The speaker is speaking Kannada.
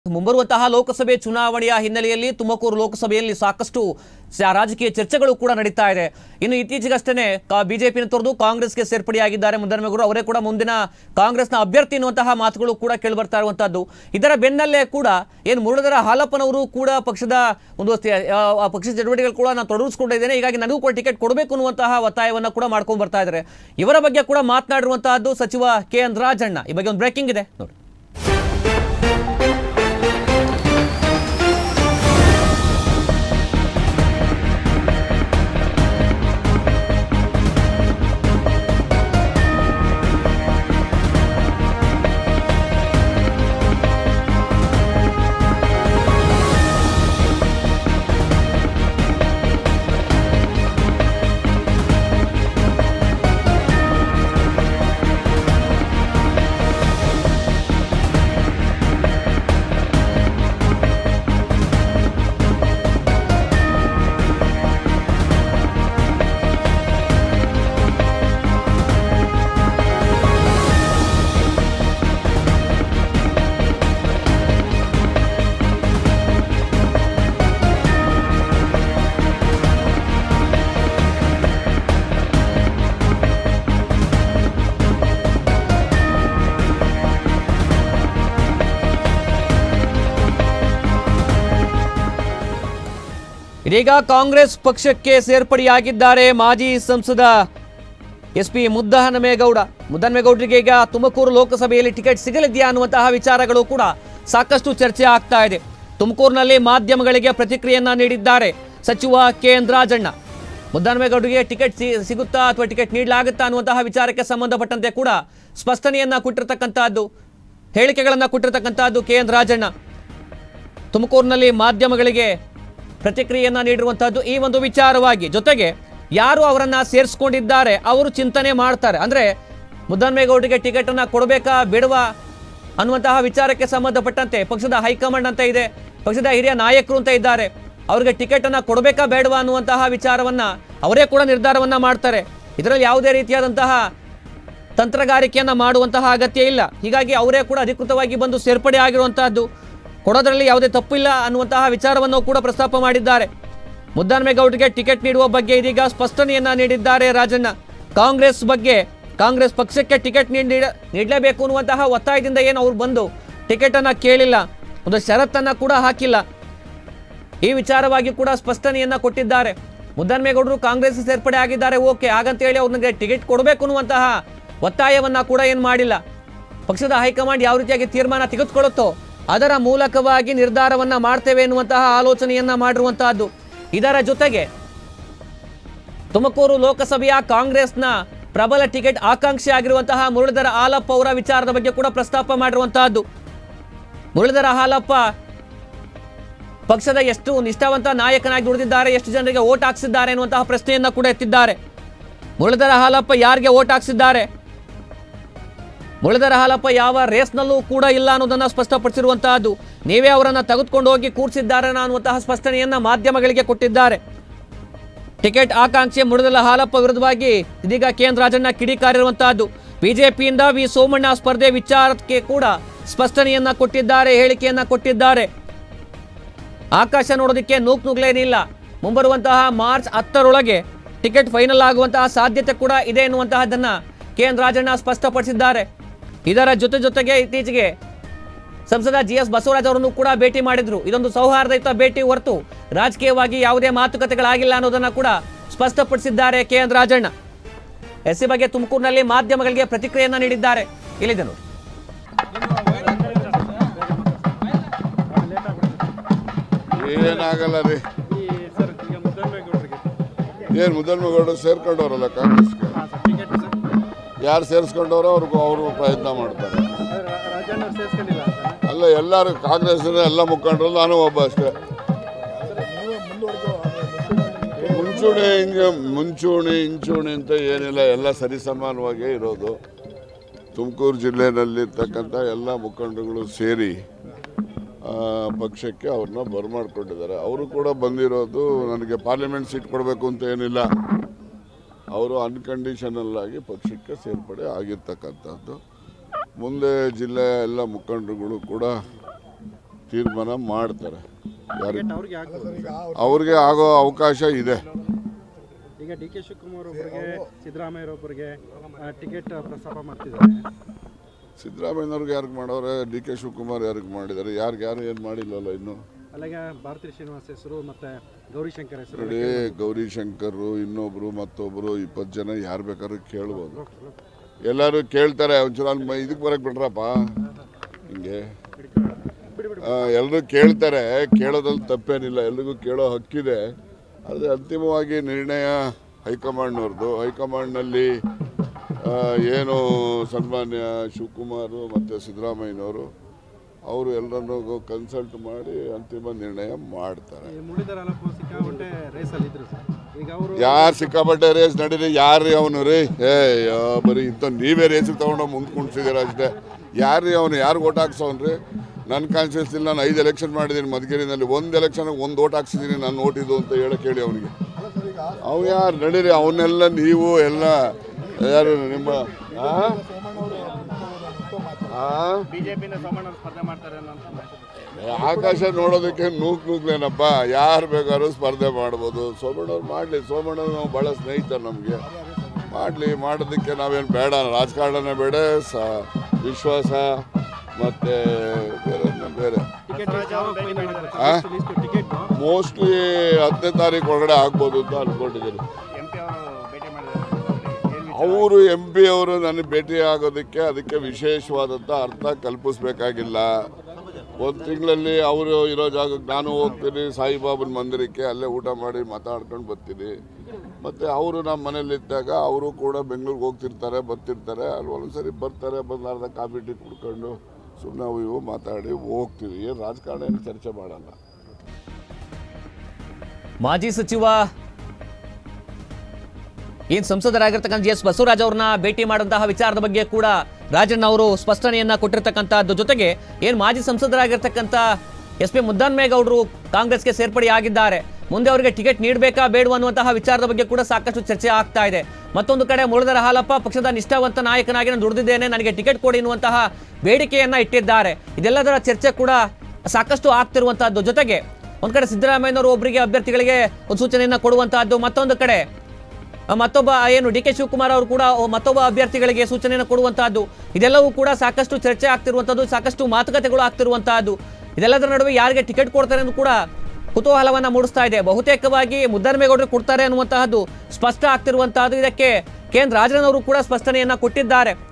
ಮುಂಬರುವಂತಹ ಲೋಕಸಭೆ ಚುನಾವಣೆಯ ಹಿನ್ನೆಲೆಯಲ್ಲಿ ತುಮಕೂರು ಲೋಕಸಭೆಯಲ್ಲಿ ಸಾಕಷ್ಟು ಸ- ರಾಜಕೀಯ ಚರ್ಚೆಗಳು ಕೂಡ ನಡೀತಾ ಇದೆ ಇನ್ನು ಇತ್ತೀಚೆಗಷ್ಟೇ ಬಿಜೆಪಿನ ತೊರೆದು ಕಾಂಗ್ರೆಸ್ಗೆ ಸೇರ್ಪಡೆಯಾಗಿದ್ದಾರೆ ಮುದ್ದನಮೇಗೌಡರು ಅವರೇ ಕೂಡ ಮುಂದಿನ ಕಾಂಗ್ರೆಸ್ನ ಅಭ್ಯರ್ಥಿ ಎನ್ನುವಂತಹ ಮಾತುಗಳು ಕೂಡ ಕೇಳಿಬರ್ತಾ ಇರುವಂತಹದ್ದು ಇದರ ಬೆನ್ನಲ್ಲೇ ಕೂಡ ಏನು ಮುರಳೀಧರ ಹಾಲಪ್ಪನವರು ಕೂಡ ಪಕ್ಷದ ಒಂದು ತೆ- ಆ, ಆ ಪಕ್ಷದ ಚಟುವಟಿಕೆಗಳು ಕೂಡ ನಾನು ತೊಡಗಿಸ್ಕೊಂಡಿದ್ದೇನೆ ಹೀಗಾಗಿ ನನಗೂ ಕೂಡ ಟಿಕೆಟ್ ಕೊಡಬೇಕು ಅನ್ನುವಂತಹ ಒತ್ತಾಯವನ್ನು ಕೂಡ ಮಾಡ್ಕೊಂಡು ಬರ್ತಾ ಇದ್ದಾರೆ ಇವರ ಬಗ್ಗೆ ಕೂಡ ಮಾತನಾಡಿರುವಂತಹದ್ದು ಸಚಿವ ಕೆ ಎನ್ ರಾಜಣ್ಣ ಈ ಬಗ್ಗೆ ಒಂದು ಬ್ರೇಕಿಂಗ್ ಇದೆ ನೋಡಿ ಇದೀಗ ಕಾಂಗ್ರೆಸ್ ಪಕ್ಷಕ್ಕೆ ಸೇರ್ಪಡೆಯಾಗಿದ್ದಾರೆ ಮಾಜಿ ಸಂಸದ ಎಸ್ ಪಿ ಮುದ್ದಹನುಮೇಗೌಡ ಮುದ್ದಹನುಮೇಗೌಡರಿಗೆ ಈಗ ತುಮಕೂರು ಲೋಕಸಭೆಯಲ್ಲಿ ಟಿಕೆಟ್ ಸಿಗಲಿದೆಯಾ ಅನ್ನುವಂತಹ ವಿಚಾರಗಳು ಕೂಡ ಸಾಕಷ್ಟು ಚರ್ಚೆ ಆಗ್ತಾ ಇದೆ ತುಮಕೂರಿನಲ್ಲಿ ಮಾಧ್ಯಮಗಳಿಗೆ ಪ್ರತಿಕ್ರಿಯೆಯನ್ನ ನೀಡಿದ್ದಾರೆ ಸಚಿವ ಕೆ ಎನ್ ರಾಜಣ್ಣ ಮುದ್ದಹನುಮೇಗೌಡರಿಗೆ ಟಿಕೆಟ್ ಸಿ ಸಿಗುತ್ತಾ ಅಥವಾ ಟಿಕೆಟ್ ನೀಡಲಾಗುತ್ತಾ ಅನ್ನುವಂತಹ ವಿಚಾರಕ್ಕೆ ಸಂಬಂಧಪಟ್ಟಂತೆ ಕೂಡ ಸ್ಪಷ್ಟನೆಯನ್ನ ಕೊಟ್ಟಿರ್ತಕ್ಕಂತಹದ್ದು ಹೇಳಿಕೆಗಳನ್ನ ಕೊಟ್ಟಿರ್ತಕ್ಕಂತಹದ್ದು ಕೆ ಎನ್ ರಾಜಣ್ಣ ತುಮಕೂರಿನಲ್ಲಿ ಮಾಧ್ಯಮಗಳಿಗೆ ಪ್ರತಿಕ್ರಿಯೆಯನ್ನ ನೀಡಿರುವಂತಹದ್ದು ಈ ಒಂದು ವಿಚಾರವಾಗಿ ಜೊತೆಗೆ ಯಾರು ಅವರನ್ನ ಸೇರಿಸ್ಕೊಂಡಿದ್ದಾರೆ ಅವರು ಚಿಂತನೆ ಮಾಡ್ತಾರೆ ಅಂದ್ರೆ ಮುದ್ದನ್ಮೇಗೌಡರಿಗೆ ಟಿಕೆಟ್ ಅನ್ನ ಕೊಡಬೇಕಾ ಬಿಡುವಾ ಅನ್ನುವಂತಹ ವಿಚಾರಕ್ಕೆ ಸಂಬಂಧಪಟ್ಟಂತೆ ಪಕ್ಷದ ಹೈಕಮಾಂಡ್ ಅಂತ ಇದೆ ಪಕ್ಷದ ಹಿರಿಯ ನಾಯಕರು ಅಂತ ಇದ್ದಾರೆ ಅವರಿಗೆ ಟಿಕೆಟ್ ಅನ್ನ ಕೊಡಬೇಕಾ ಬೇಡವಾ ಅನ್ನುವಂತಹ ವಿಚಾರವನ್ನ ಅವರೇ ಕೂಡ ನಿರ್ಧಾರವನ್ನ ಮಾಡ್ತಾರೆ ಇದರಲ್ಲಿ ಯಾವುದೇ ರೀತಿಯಾದಂತಹ ತಂತ್ರಗಾರಿಕೆಯನ್ನ ಮಾಡುವಂತಹ ಅಗತ್ಯ ಇಲ್ಲ ಹೀಗಾಗಿ ಅವರೇ ಕೂಡ ಅಧಿಕೃತವಾಗಿ ಬಂದು ಸೇರ್ಪಡೆ ಆಗಿರುವಂತಹದ್ದು ಕೊಡೋದ್ರಲ್ಲಿ ಯಾವುದೇ ತಪ್ಪಿಲ್ಲ ಅನ್ನುವಂತಹ ವಿಚಾರವನ್ನು ಕೂಡ ಪ್ರಸ್ತಾಪ ಮಾಡಿದ್ದಾರೆ ಮುದ್ದನ್ಮೇಗೌಡರಿಗೆ ಟಿಕೆಟ್ ನೀಡುವ ಬಗ್ಗೆ ಇದೀಗ ಸ್ಪಷ್ಟನೆಯನ್ನ ನೀಡಿದ್ದಾರೆ ರಾಜಣ್ಣ ಕಾಂಗ್ರೆಸ್ ಬಗ್ಗೆ ಕಾಂಗ್ರೆಸ್ ಪಕ್ಷಕ್ಕೆ ಟಿಕೆಟ್ ನೀಡ ನೀಡಲೇಬೇಕು ಅನ್ನುವಂತಹ ಒತ್ತಾಯದಿಂದ ಏನು ಅವ್ರು ಬಂದು ಟಿಕೆಟ್ ಅನ್ನ ಕೇಳಿಲ್ಲ ಒಂದು ಷರತ್ತನ್ನ ಕೂಡ ಹಾಕಿಲ್ಲ ಈ ವಿಚಾರವಾಗಿ ಕೂಡ ಸ್ಪಷ್ಟನೆಯನ್ನ ಕೊಟ್ಟಿದ್ದಾರೆ ಮುದ್ದನ್ಮೇಗೌಡರು ಕಾಂಗ್ರೆಸ್ ಸೇರ್ಪಡೆ ಆಗಿದ್ದಾರೆ ಓಕೆ ಹಾಗಂತ ಹೇಳಿ ಅವ್ರಿಗೆ ಟಿಕೆಟ್ ಕೊಡಬೇಕು ಅನ್ನುವಂತಹ ಒತ್ತಾಯವನ್ನ ಕೂಡ ಏನು ಮಾಡಿಲ್ಲ ಪಕ್ಷದ ಹೈಕಮಾಂಡ್ ಯಾವ ರೀತಿಯಾಗಿ ತೀರ್ಮಾನ ತೆಗೆದುಕೊಳ್ಳುತ್ತೋ ಅದರ ಮೂಲಕವಾಗಿ ನಿರ್ಧಾರವನ್ನ ಮಾಡ್ತೇವೆ ಎನ್ನುವಂತಹ ಆಲೋಚನೆಯನ್ನ ಮಾಡಿರುವಂತಹದ್ದು ಇದರ ಜೊತೆಗೆ ತುಮಕೂರು ಲೋಕಸಭೆಯ ಕಾಂಗ್ರೆಸ್ನ ಪ್ರಬಲ ಟಿಕೆಟ್ ಆಕಾಂಕ್ಷಿ ಆಗಿರುವಂತಹ ಮುರಳೀಧರ ಹಾಲಪ್ಪ ಅವರ ವಿಚಾರದ ಬಗ್ಗೆ ಕೂಡ ಪ್ರಸ್ತಾಪ ಮಾಡಿರುವಂತಹದ್ದು ಮುರಳೀಧರ ಹಾಲಪ್ಪ ಪಕ್ಷದ ಎಷ್ಟು ನಿಷ್ಠಾವಂತ ನಾಯಕನಾಗಿ ದುಡಿದಿದ್ದಾರೆ ಎಷ್ಟು ಜನರಿಗೆ ಓಟ್ ಹಾಕ್ಸಿದ್ದಾರೆ ಎನ್ನುವಂತಹ ಪ್ರಶ್ನೆಯನ್ನ ಕೂಡ ಎತ್ತಿದ್ದಾರೆ ಮುರಳೀಧರ ಹಾಲಪ್ಪ ಯಾರಿಗೆ ಓಟ್ ಹಾಕ್ಸಿದ್ದಾರೆ ಮುರಳೀಧರ ಹಾಲಪ್ಪ ಯಾವ ರೇಸ್ನಲ್ಲೂ ಕೂಡ ಇಲ್ಲ ಅನ್ನೋದನ್ನ ಸ್ಪಷ್ಟಪಡಿಸಿರುವಂತಹದ್ದು ನೀವೇ ಅವರನ್ನ ತೆಗೆದುಕೊಂಡು ಹೋಗಿ ಕೂರಿಸಿದ್ದಾರೆ ಅನ್ನುವಂತಹ ಸ್ಪಷ್ಟನೆಯನ್ನ ಮಾಧ್ಯಮಗಳಿಗೆ ಕೊಟ್ಟಿದ್ದಾರೆ ಟಿಕೆಟ್ ಆಕಾಂಕ್ಷಿ ಮುರಳೀಧರ ಹಾಲಪ್ಪ ವಿರುದ್ಧವಾಗಿ ಇದೀಗ ಕೆ ಎನ್ ರಾಜಣ್ಣ ಕಿಡಿಕಾರಿರುವಂತಹದ್ದು ಬಿಜೆಪಿಯಿಂದ ವಿ ಸೋಮಣ್ಣ ಸ್ಪರ್ಧೆ ವಿಚಾರಕ್ಕೆ ಕೂಡ ಸ್ಪಷ್ಟನೆಯನ್ನ ಕೊಟ್ಟಿದ್ದಾರೆ ಹೇಳಿಕೆಯನ್ನ ಕೊಟ್ಟಿದ್ದಾರೆ ಆಕಾಶ ನೋಡೋದಕ್ಕೆ ನೂಕ್ ನುಗ್ಲೇನಿಲ್ಲ ಮುಂಬರುವಂತಹ ಮಾರ್ಚ್ ಹತ್ತರೊಳಗೆ ಟಿಕೆಟ್ ಫೈನಲ್ ಆಗುವಂತಹ ಸಾಧ್ಯತೆ ಕೂಡ ಇದೆ ಎನ್ನುವಂತಹದ್ದನ್ನ ಕೆ ಎನ್ ರಾಜಣ್ಣ ಸ್ಪಷ್ಟಪಡಿಸಿದ್ದಾರೆ ಇದರ ಜೊತೆ ಜೊತೆಗೆ ಇತ್ತೀಚೆಗೆ ಸಂಸದ ಜಿ ಎಸ್ ಬಸವರಾಜ್ ಅವರನ್ನು ಕೂಡ ಭೇಟಿ ಮಾಡಿದ್ರು ಇದೊಂದು ಸೌಹಾರ್ದಯುತ ಭೇಟಿ ಹೊರತು ರಾಜಕೀಯವಾಗಿ ಯಾವುದೇ ಮಾತುಕತೆಗಳಾಗಿಲ್ಲ ಅನ್ನೋದನ್ನ ಕೂಡ ಸ್ಪಷ್ಟಪಡಿಸಿದ್ದಾರೆ K N Rajanna S C ಬಗ್ಗೆ ತುಮಕೂರಿನಲ್ಲಿ ಮಾಧ್ಯಮಗಳಿಗೆ ಪ್ರತಿಕ್ರಿಯೆಯನ್ನ ನೀಡಿದ್ದಾರೆ ಇಲ್ಲಿದೆ ನೋಡಿ ಏನಾಗಲ್ಲ ರೀ ಈ ಸರ್ ಈಗ ಮುದ್ದನ್ಮೇಗೌಡರಿಗೆ ಏನು ಮುದ್ದನ್ಮೇಗೌಡರು ಸೇರ್ಕೊಂಡವ್ರಲ್ಲ ಕಾಂಗ್ರೆಸ್ಗೆ ಹಾಂ ಸರ್ ಟಿಕೆಟ್ ಸರ್ ಯಾರು ಸೇರಿಸ್ಕೊಂಡವ್ರೋ ಅವ್ರಿಗೂ ಅವರು ಪ್ರಯತ್ನ ಮಾಡ್ತಾರೆ ಅದೇ ರಾ- ರಾಜಣ್ಣ ಅವ್ರು ಸೇರಿಸ್ಕೊಂಡಿಲ್ಲ ಅಂತ ಅಲ್ಲ ಎಲ್ಲರೂ ಕಾಂಗ್ರೆಸ್ಸಿನ ಎಲ್ಲ ಮುಖಂಡರು ನಾನು ಒಬ್ಬ ಅಷ್ಟೇ ಮುಂಚೂಣಿ ಹಿಂಗೆ ಮುಂಚೂಣಿ ಇಂಚೂಣಿ ಅಂತ ಏನಿಲ್ಲ ಎಲ್ಲ ಸರಿಸಮಾನವಾಗೇ ಇರೋದು ತುಮಕೂರು ಜಿಲ್ಲೆಯಲ್ಲಿರ್ತಕ್ಕಂಥ ಎಲ್ಲ ಮುಖಂಡರುಗಳು ಸೇರಿ ಆ, ಪಕ್ಷಕ್ಕೆ ಅವ್ರನ್ನ ಬರಮಾಡ್ಕೊಂಡಿದ್ದಾರೆ ಅವರು ಕೂಡ ಬಂದಿರೋದು ನನಗೆ ಪಾರ್ಲಿಮೆಂಟ್ ಸೀಟ್ ಕೊಡಬೇಕು ಅಂತ ಏನಿಲ್ಲ ಅವರು ಅನ್ಕಂಡೀಷನಲ್ ಆಗಿ ಪಕ್ಷಕ್ಕೆ ಸೇರ್ಪಡೆ ಆಗಿರ್ತಕ್ಕಂಥದ್ದು ಮುಂದೆ ಜಿಲ್ಲೆಯ ಎಲ್ಲ ಮುಖಂಡರುಗಳು ಕೂಡ ತೀರ್ಮಾನ ಮಾಡ್ತಾರೆ ಯಾರಿಗೆ ಟಿಕೆಟ್ ಅವ್ರಿಗೆ ಆಗ್ಬೋದು ಅವ್ರಿಗೆ ಆಗೋ ಅವಕಾಶ ಇದೆ ಈಗ ಡಿ ಕೆ ಶಿವಕುಮಾರ್ ಒಬ್ಬರಿಗೆ ಸಿದ್ದರಾಮಯ್ಯರೊಬ್ಬರಿಗೆ ಟಿಕೆಟ್ ಪ್ರಸ್ತಾಪ ಮಾಡ್ತಿದ್ದಾರೆ ಸಿದ್ದರಾಮಯ್ಯನವ್ರಿಗೆ ಯಾರಿಗೆ ಮಾಡವ್ರೆ ಡಿ ಕೆ ಶಿವಕುಮಾರ್ ಯಾರಿಗೆ ಮಾಡಿದ್ದಾರೆ ಯಾರಿಗೆ ಯಾರು ಏನು ಮಾಡಿಲ್ಲಲ್ಲ ಇನ್ನು ಅಲ್ಲಿಗ ಭಾರತೀಯ ಶ್ರೀನಿವಾಸ್ ಹೆಸರು ಮತ್ತೆ ಗೌರಿಶಂಕರ್ ಹೆಸರು ನೋಡಿ ಗೌರಿಶಂಕರ್ ಇನ್ನೊಬ್ರು ಮತ್ತೊಬ್ರು ಇಪ್ಪತ್ತು ಜನ ಯಾರು ಬೇಕಾದ್ರೂ ಕೇಳ್ಬೋದು ಎಲ್ಲರೂ ಕೇಳ್ತಾರೆ ಒಂಚೂರು ಅಲ್ಲಿ ಇದಕ್ಕೆ ಬರಕ್ಕೆ ಬಿಡ್ರಪ್ಪ ಹಿಂಗೆ ಎಲ್ಲರೂ ಕೇಳ್ತಾರೆ ಕೇಳೋದ್ರಲ್ಲಿ ತಪ್ಪೇನಿಲ್ಲ ಎಲ್ರಿಗೂ ಕೇಳೋ ಹಕ್ಕಿದೆ ಆದರೆ ಅಂತಿಮವಾಗಿ ನಿರ್ಣಯ ಹೈಕಮಾಂಡ್ನವ್ರದ್ದು ಹೈಕಮಾಂಡ್ನಲ್ಲಿ ಆ, ಏನು ಸನ್ಮಾನ್ಯ ಶಿವಕುಮಾರ್ ಮತ್ತು ಸಿದ್ದರಾಮಯ್ಯನವರು ಅವರು ಎಲ್ಲರನ್ನೂ ಕನ್ಸಲ್ಟ್ ಮಾಡಿ ಅಂತಿಮ ನಿರ್ಣಯ ಮಾಡ್ತಾರೆ ಈ ಮುರಳೀಧರ್ ಅಲಪ್ಪ ಸಿಕ್ಕಾಪಟ್ಟೆ ರೇಸಲ್ಲಿ ಇದ್ರು ಸರ್ ಈಗ ಅವರು ಯಾರು ಸಿಕ್ಕಾಪಟ್ಟೆ ರೇಸ್ ನಡೀರಿ ಯಾರು ರೀ ಅವನು ರೀ ಏ ಯಾ, ಬರೀ ಇಂಥ ನೀವೇ ರೇಸಿಗೆ ತೊಗೊಂಡು ಮುಂದೆ ಕುಣಿಸಿದ್ದೀರ ಅಷ್ಟೇ ಯಾರು ರೀ ಅವನು ಯಾರು ಓಟ್ ಹಾಕ್ಸೋನ್ ರೀ ನನ್ನ ಕಾನ್ಸ್ಟಿಟ್ಯೂನ್ಸಿಲಿ ನಾನು ಐದು ಎಲೆಕ್ಷನ್ ಮಾಡಿದ್ದೀನಿ ಮಧುಗಿರಿನಲ್ಲಿ ಒಂದು ಎಲೆಕ್ಷನ್ಗೆ ಒಂದು ಓಟ್ ಹಾಕ್ಸಿದ್ದೀನಿ ನಾನು ಓಟ್ ಇದು ಅಂತ ಹೇಳಕ್ಕೆ ಹೇಳಿ ಅವನಿಗೆ ಅವ್ನು ಯಾರು ನಡೀರಿ ಅವನ್ನೆಲ್ಲ ನೀವು ಎಲ್ಲ ಯಾರು ನಿಮ್ಮ ಆ? ಆ? ಬಿಜೆಪಿಯಿಂದ ಸೋಮಣ್ಣ ಸ್ಪರ್ಧೆ ಮಾಡ್ತಾರೆ ಅನ್ನೋ ಆಕಾಶ ನೋಡೋದಕ್ಕೆ ನೂಕ್ ನೂಕ್ಲೇನಪ್ಪ ಯಾರು ಬೇಕಾದ್ರೂ ಸ್ಪರ್ಧೆ ಮಾಡ್ಬೋದು ಸೋಮಣ್ಣವ್ರು ಮಾಡಲಿ ಸೋಮಣ್ಣವ್ರು ನಾವು ಭಾಳ ಸ್ನೇಹಿತರು ನಮಗೆ ಮಾಡಲಿ ಮಾಡೋದಕ್ಕೆ ನಾವೇನು ಬೇಡ ರಾಜಕಾರಣನೇ ಬೇಡ ಸ ವಿಶ್ವಾಸ ಮತ್ತು ಬೇರೆ ಬೇರೆ ಟಿಕೆಟ್ ಆ? ಟಿಕೆಟ್ ಮೋಸ್ಟ್ಲಿ ಹತ್ತನೇ ತಾರೀಕು ಒಳಗಡೆ ಆಗ್ಬೋದು ಅಂತ ಅಂದ್ಕೊಂಡಿದ್ದೀನಿ ಎಂ ಪಿ ಅವರು ಭೇಟಿ ಮಾಡಿದ್ದಾರೆ ಅವರು ಎಂ ಪಿ ಅವರು ನನಗೆ ಭೇಟಿ ಆಗೋದಕ್ಕೆ ಅದಕ್ಕೆ ವಿಶೇಷವಾದಂಥ ಅರ್ಥ ಕಲ್ಪಿಸ್ಬೇಕಾಗಿಲ್ಲ ಒಂದು ತಿಂಗಳಲ್ಲಿ ಅವರು ಇರೋ ಜಾಗಕ್ಕೆ ನಾನು ಹೋಗ್ತೀನಿ ಸಾಯಿಬಾಬನ ಮಂದಿರಕ್ಕೆ ಅಲ್ಲೇ ಊಟ ಮಾಡಿ ಮಾತಾಡ್ಕೊಂಡು ಬರ್ತೀನಿ ಮತ್ತು ಅವರು ನಮ್ಮ ಮನೇಲಿದ್ದಾಗ ಅವರು ಕೂಡ ಬೆಂಗಳೂರಿಗೆ ಹೋಗ್ತಿರ್ತಾರೆ ಬರ್ತಿರ್ತಾರೆ ಅಲ್ಲಿ ಒಂದೊಂದ್ಸರಿ ಬರ್ತಾರೆ ಬಂದು ಅರ್ಧ ಕಾಫಿ ಟೀ ಕುಡ್ಕೊಂಡು ಸುಮ್ಮನೆ ಅವು ಇವು ಮಾತಾಡಿ ಹೋಗ್ತೀವಿ ಏನು ರಾಜಕಾರಣ ಏನು ಚರ್ಚೆ ಮಾಡಲ್ಲ ಮಾಜಿ ಸಚಿವ ಏನ್ ಸಂಸದರಾಗಿರ್ತಕ್ಕಂಥ ಎಸ್ ಬಸವರಾಜ್ ಅವ್ರನ್ನ ಭೇಟಿ ಮಾಡುವಂತಹ ವಿಚಾರದ ಬಗ್ಗೆ ಕೂಡ ರಾಜಣ್ಣ ಅವರು ಸ್ಪಷ್ಟನೆಯನ್ನ ಕೊಟ್ಟಿರ್ತಕ್ಕಂಥದ್ದು ಜೊತೆಗೆ ಏನ್ ಮಾಜಿ ಸಂಸದರಾಗಿರ್ತಕ್ಕಂಥ ಎಸ್ ಪಿ ಮುದ್ದನ್ಮೇಗೌಡರು ಕಾಂಗ್ರೆಸ್ಗೆ ಸೇರ್ಪಡೆಯಾಗಿದ್ದಾರೆ ಮುಂದೆ ಅವರಿಗೆ ಟಿಕೆಟ್ ನೀಡಬೇಕಾ ಬೇಡವಾ ಅನ್ನುವಂತಹ ವಿಚಾರದ ಬಗ್ಗೆ ಕೂಡ ಸಾಕಷ್ಟು ಚರ್ಚೆ ಆಗ್ತಾ ಇದೆ ಮತ್ತೊಂದು ಕಡೆ ಮುರಳೀಧರ ಹಾಲಪ್ಪ ಪಕ್ಷದ ನಿಷ್ಠಾವಂತ ನಾಯಕನಾಗಿ ನಾನು ದುಡಿದಿದ್ದೇನೆ ನನಗೆ ಟಿಕೆಟ್ ಕೊಡಿ ಎನ್ನುವಂತಹ ಬೇಡಿಕೆಯನ್ನ ಇಟ್ಟಿದ್ದಾರೆ ಇದೆಲ್ಲದರ ಚರ್ಚೆ ಕೂಡ ಸಾಕಷ್ಟು ಆಗ್ತಿರುವಂತಹದ್ದು ಜೊತೆಗೆ ಒಂದ್ ಕಡೆ ಸಿದ್ದರಾಮಯ್ಯನವರು ಒಬ್ಬರಿಗೆ ಅಭ್ಯರ್ಥಿಗಳಿಗೆ ಒಂದು ಸೂಚನೆಯನ್ನ ಕೊಡುವಂತಹದ್ದು ಮತ್ತೊಂದು ಕಡೆ ಆ, ಮತ್ತೊಬ್ಬ ಏನು ಡಿ ಕೆ ಶಿವಕುಮಾರ್ ಅವರು ಕೂಡ ಒ- ಮತ್ತೊಬ್ಬ ಅಭ್ಯರ್ಥಿಗಳಿಗೆ ಸೂಚನೆಯನ್ನು ಕೊಡುವಂತಹದ್ದು ಇದೆಲ್ಲವೂ ಕೂಡ ಸಾಕಷ್ಟು ಚರ್ಚೆ ಆಗ್ತಿರುವಂತದ್ದು ಸಾಕಷ್ಟು ಮಾತುಕತೆಗಳು ಆಗ್ತಿರುವಂತಹದ್ದು ಇದೆಲ್ಲದರ ನಡುವೆ ಯಾರಿಗೆ ಟಿಕೆಟ್ ಕೊಡ್ತಾರೆ ಎಂದು ಕೂಡ ಕುತೂಹಲವನ್ನ ಮೂಡಿಸ್ತಾ ಇದೆ ಬಹುತೇಕವಾಗಿ ಮುದ್ದರಮೇಗೌಡರು ಕೊಡ್ತಾರೆ ಅನ್ನುವಂತಹದ್ದು ಸ್ಪಷ್ಟ ಆಗ್ತಿರುವಂತಹದ್ದು ಇದಕ್ಕೆ ಕೆ ಎನ್ ರಾಜನವರು ಕೂಡ ಸ್ಪಷ್ಟನೆಯನ್ನ ಕೊಟ್ಟಿದ್ದಾರೆ